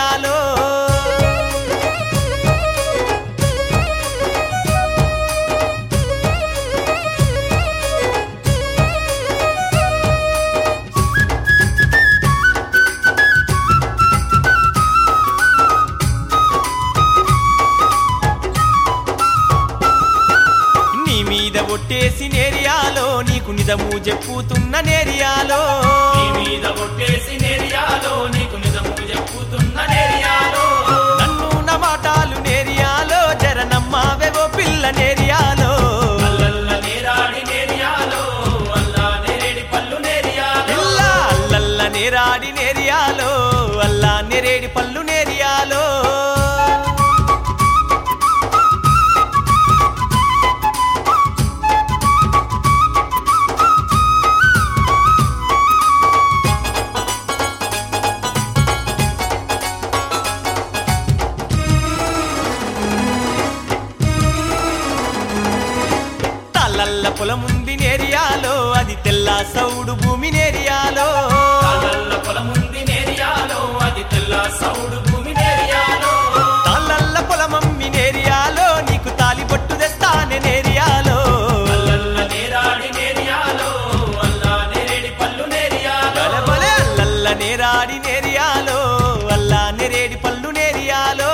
నేరియాలో నీ మీద ఒట్టేసి నేరియాలో నీకు నిజము చెప్పుతున్న నేరియాలో నీ మీద ఒట్టేసి నేరియాలో నీకు నిజము చెప్పుతున్న నేరియాలో నన్ను నా మాటాలు నేరియాలో జర నమ్మావెవో పిల్ల నేరియాలో అల్లల్ల నేరాడి నేరియాలో అల్లా నేరేడి పళ్ళు నేరియాలో పిల్ల అల్లల్ల నేరాడి నేరియాలో అల్లా నెరేడి పళ్ళు నేరియాలో తల్లల్ల పొలముంది నేరియాలో అది తెల్ల సౌడు భూమి నేరియాలో అల్లల్ల పొలముంది నేరియాలో అది తెల్ల సౌడు భూమి నేరియాలో తల్లల్ల పొలమమ్మి నేరియాలో నీకు తాలిబొట్టు తెస్తానే నేరియాలో అల్లల్ల నేరాడి నేరియాలో అల్లా నేరేడి పళ్ళు నేరియాలో బలబలే అల్లల్ల నేరాడి నేరియాలో అల్లా నెరేడి పళ్ళు నేరియాలో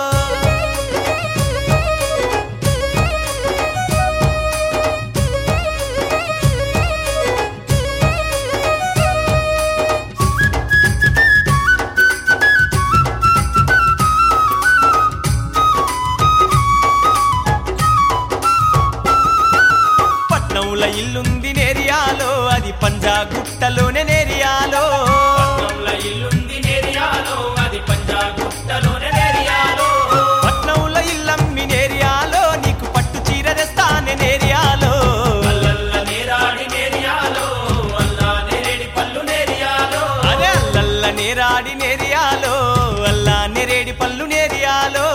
పట్నంల ఇల్లుంది నేరియాలో అది పంజా గుట్టలోనే నేరియాలో పట్నంలో ఇల్లుంది నేరియాలో అది పంజాగుట్టలోనే నేరియాలో పట్నంల ఇల్లమ్మి నేరియాలో నీకు పట్టు చీర తెస్తానే నేరియాలో అల్లల్ల నేరాడి నేరియాలో అల్లా నేరేడి పళ్ళు నేరియాలో అదే అల్లల్ల నేరాడి నేరియాలో అల్లా నెరేడి పళ్ళు నేరియాలో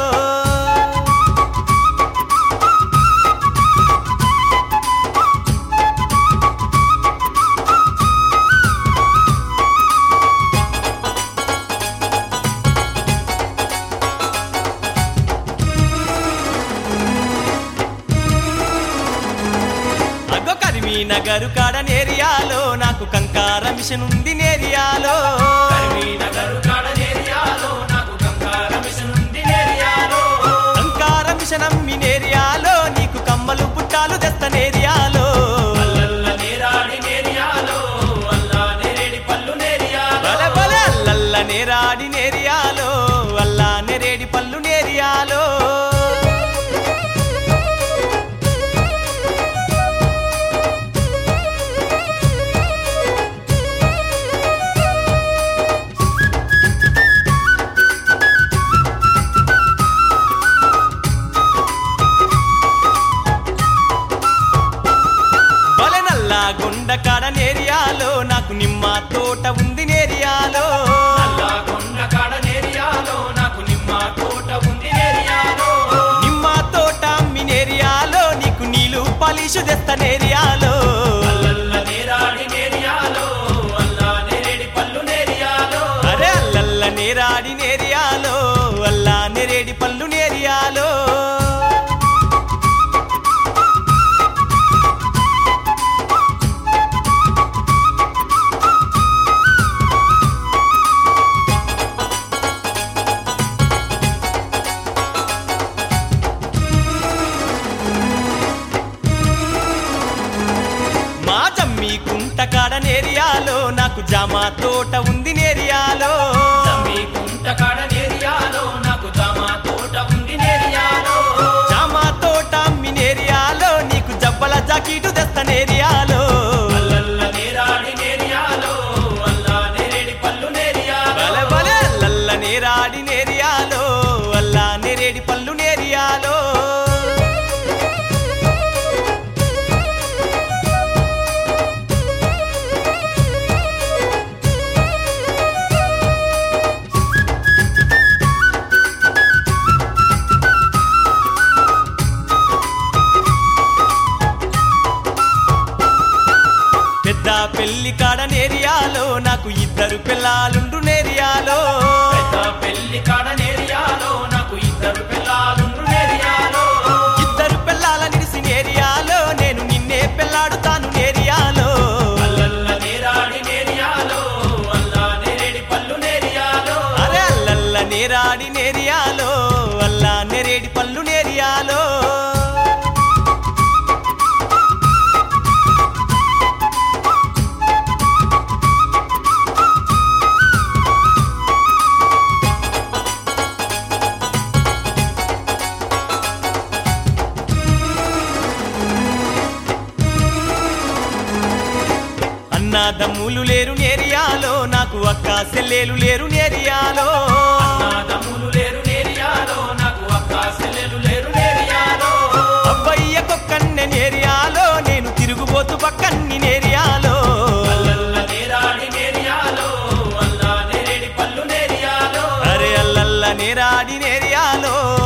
అగో కరిమి నగరు కాడ నేరియాలో నాకు కంకార మిషన్ ఉంది నేరియాలో కరీంనగర్ కాడ నేరియాలో నాకు గంగార మిషన్ ఉంది నేరియాలో కంకార మిషన్ అమ్మి నేరియాలో నీకు కమ్మలు పుట్టాలు తెస్త నేరియాలో అల్లల్ల నేరాడి నేరియాలో అల్లా నేరేడి పళ్ళు నేరియాలో బల బల అల్లల్ల నేరాడి నేరియాలో అల్లా నెరేడి పళ్ళు నేరియాలో బల నల్ల గుండ కాడ నేరియాలో నాకు నిమ్మ తోట ఉంది నేరియాలో అల్లా కొండ కాడ నేరియాలో నాకు నిమ్మ తోట ఉంది నేరియాలో నిమ్మ తోట అమ్మి నేరియాలో నీకు నీళ్ళు పాలిషు తెస్త నేరియాలో అల్లల్ల నేరాడి నేరియాలో అల్లా నేరేడి పళ్ళు నేరియాలో అరే అల్లల్ల నేరాడి నేరియాలో అల్లా నెరేడి పళ్ళు నేరియాలో మా జమ్మి కుంట కాడ నేరియాలో నాకు జామ తోట ఉంది నేరియాలో తమ్మి కుంట కాడ నేరియాలో నాకు జామ తోట ఉంది నేరియాలో జామ తోట అమ్మి నేరియాలో నీకు జబ్బల జాకీటు తెస్త నేరియాలో అల్లల్ల నేరాడి నేరియాలో అల్లా నేరేడి పళ్ళు నేరియాలో బల బల అల్లల్ల నేరాడి నేరియాలో అల్లా నెరేడి పళ్ళు నేరియాలో పెద్ద పెళ్లి కాడ నేరియాలో నాకు ఇద్దరు పిల్లాలుండు నేరియాలో పెద్ద పెళ్లి కాడ నేరాడి నేరియాలో అల్లా నెరేడి పళ్ళు నేరియాలో అన్నాదమ్ములు లేరు నేరియాలో నాకు అక్క సెల్లేలు లేరు నేరియాలో నాదమ్ములు లేరు నేరియాలో నాకు అక్క చెల్లెలు లేరు నేరియాలో అబ్బయ్య కొక్కన్నె నేరియాలో నేను తిరుగుబోతు పక్కన్ని నేరియాలో అల్లల్ల నేరాడి నేరియాలో అల్లా నేరేడి పళ్ళు నేరియాలో అరే అల్లల్ల నేరాడి నేరియాలో